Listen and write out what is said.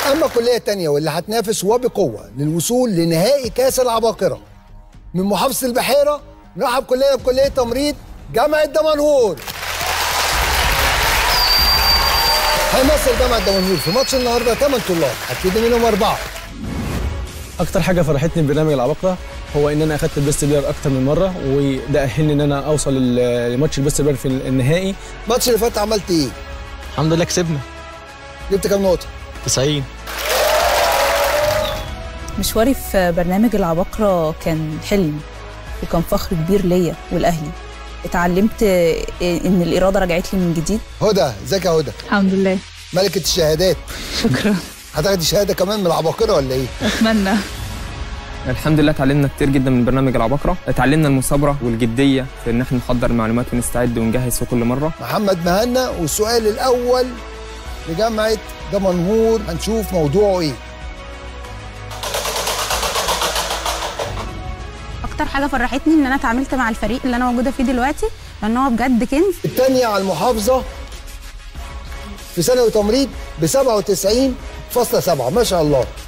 اما الكليه الثانيه واللي هتنافس وبقوه للوصول لنهائي كاس العباقره من محافظه البحيره نرحب كليه بكليه تمريض جامعه دمنهور هيمثل جامعه دمنهور في ماتش النهارده 8 طلاب هبتدي منهم اربعه اكتر حاجه فرحتني ببرنامج العباقره هو ان انا اخدت البيست بلاير اكتر من مره وده اهلني ان انا اوصل ل- لماتش البيست بلاير في النهائي الماتش اللي فات عملت ايه؟ الحمد لله كسبنا جبت كام نقطه؟ 90 مشواري في برنامج العباقرة كان حلم وكان فخر كبير ليا والأهلي اتعلمت إن الإرادة رجعت لي من جديد هدى ازيك يا هدى؟ الحمد لله ملكه الشهادات شكرا هتاخدي شهاده كمان من العباقره ولا ايه؟ اتمنى الحمد لله اتعلمنا كتير جدا من برنامج العباقرة اتعلمنا المثابرة والجدية في ان احنا نحضر المعلومات ونستعد ونجهز في كل مرة محمد مهنا والسؤال الاول لجامعه دمنهور هنشوف موضوعه ايه اكتر حاجه فرحتني ان انا اتعاملت مع الفريق اللي انا موجوده فيه دلوقتي لان هو بجد كنز الثانيه على المحافظه في ثانوي تمريض ب 97.7 ما شاء الله